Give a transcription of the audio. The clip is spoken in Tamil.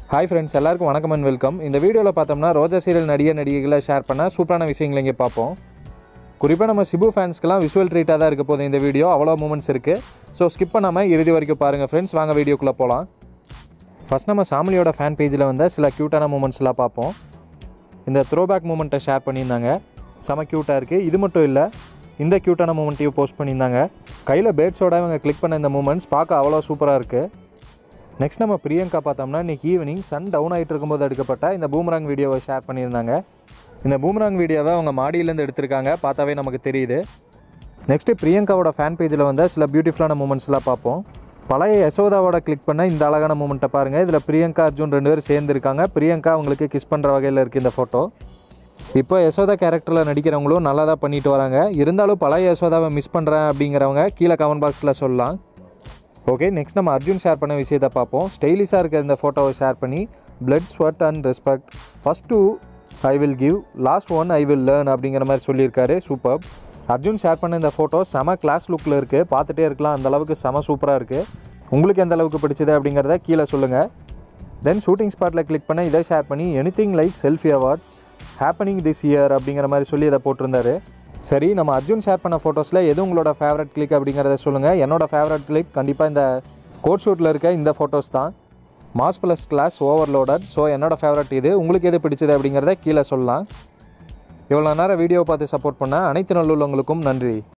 ஹாய் ஃப்ரெண்ட்ஸ் எல்லாருக்கும் வணக்கம் அண்ட் வெல்கம் இந்த வீடியோவில் பார்த்தோம்னா ரோஜா சீரியல் நடிகர் நடிகைகளை ஷேர் பண்ண சூப்பரான விஷயங்களை இங்கே பார்ப்போம் குறிப்பாக நம்ம சிபு ஃபேன்ஸ்க்கெலாம் விஷுவல் ட்ரீட்டாக தான் இருக்க போகுது இந்த வீடியோ அவ்வளோ மூமெண்ட்ஸ் இருக்குது ஸோ ஸ்கிப் பண்ணாமல் இறுதி வரைக்கும் பாருங்கள் ஃப்ரெண்ட்ஸ் வாங்க வீடியோக்குள்ளே போகலாம் ஃபஸ்ட் நம்ம சாமிலியோட ஃபேன் பேஜில் வந்த சில க்யூட்டான மூமெண்ட்ஸ்லாம் பார்ப்போம் இந்த த்ரோபேக் மூமெண்ட்டை ஷேர் பண்ணியிருந்தாங்க செம க்யூட்டாக இருக்குது இது மட்டும் இல்லை இந்த க்யூட்டான மூமெண்ட்டையும் போஸ்ட் பண்ணியிருந்தாங்க கையில் பேர்ட்ஸோட இவங்க கிளிக் பண்ண இந்த மூமெண்ட்ஸ் பார்க்க அவ்வளோ சூப்பராக இருக்குது நெக்ஸ்ட் நம்ம பிரியங்கா பார்த்தோம்னா இன்றைக்கி ஈவினிங் சன் டவுன் ஆகிட்டு இருக்கும்போது எடுக்கப்பட்ட இந்த பூமராங் வீடியோவை ஷேர் பண்ணியிருந்தாங்க இந்த பூமராங் வீடியோவை அவங்க மாடியிலேருந்து எடுத்திருக்காங்க பார்த்தாவே நமக்கு தெரியுது நெக்ஸ்ட்டு பிரியங்காவோட ஃபேன் பேஜில் வந்த சில பியூட்டிஃபுல்லான மூமெண்ட்ஸ்லாம் பார்ப்போம் பழைய யசோதாவோட கிளிக் பண்ண இந்த அழகான மூமெண்ட்டை பாருங்கள் இதில் பிரியங்கா அர்ஜுன் ரெண்டு பேரும் சேர்ந்துருக்காங்க பிரியங்கா அவங்களுக்கு கிஸ் பண்ணுற வகையில் இருக்குது இந்த ஃபோட்டோ இப்போ யசோதா கேரக்டரில் நடிக்கிறவங்களும் நல்லா தான் பண்ணிட்டு வராங்க இருந்தாலும் பழைய யசோதாவை மிஸ் பண்ணுறேன் அப்படிங்கிறவங்க கீழே கமெண்ட் பாக்ஸில் சொல்லலாம் ஓகே நெக்ஸ்ட் நம்ம அர்ஜுன் ஷேர் பண்ண விஷயத்தை பார்ப்போம் ஸ்டைலிஷாக இருக்க இந்த ஃபோட்டோவை ஷேர் பண்ணி blood sweat and respect first two I will give last one I will learn அப்படிங்கிற மாதிரி சொல்லியிருக்காரு சூப்பர் அர்ஜுன் ஷேர் பண்ண இந்த ஃபோட்டோ செம கிளாஸ் லுக்கில் இருக்குது பார்த்துட்டே இருக்கலாம் அந்த அளவுக்கு செம சூப்பராக இருக்குது உங்களுக்கு எந்த அளவுக்கு பிடிச்சது அப்படிங்கிறத கீழே சொல்லுங்கள் தென் ஷூட்டிங் ஸ்பாட்டில் கிளிக் பண்ண இதை ஷேர் பண்ணி anything like selfie awards happening this year அப்படிங்கிற மாதிரி சொல்லி இதை போட்டிருந்தாரு சரி நம்ம அர்ஜுன் ஷேர் பண்ண ஃபோட்டோஸில் எது உங்களோட ஃபேவரட் கிளிக் அப்படிங்கிறத சொல்லுங்கள் என்னோட ஃபேவரட் கிளிக் கண்டிப்பாக இந்த கோட் ஷூட்டில் இருக்க இந்த ஃபோட்டோஸ் தான் mass plus class overloaded so என்னோட ஃபேவரட் இது உங்களுக்கு எது பிடிச்சது அப்படிங்கிறத கீழே சொல்லலாம் இவ்வளோ நேரம் வீடியோ பார்த்து சப்போர்ட் பண்ண அனைத்து நல்லுள்ளவங்களுக்கும் நன்றி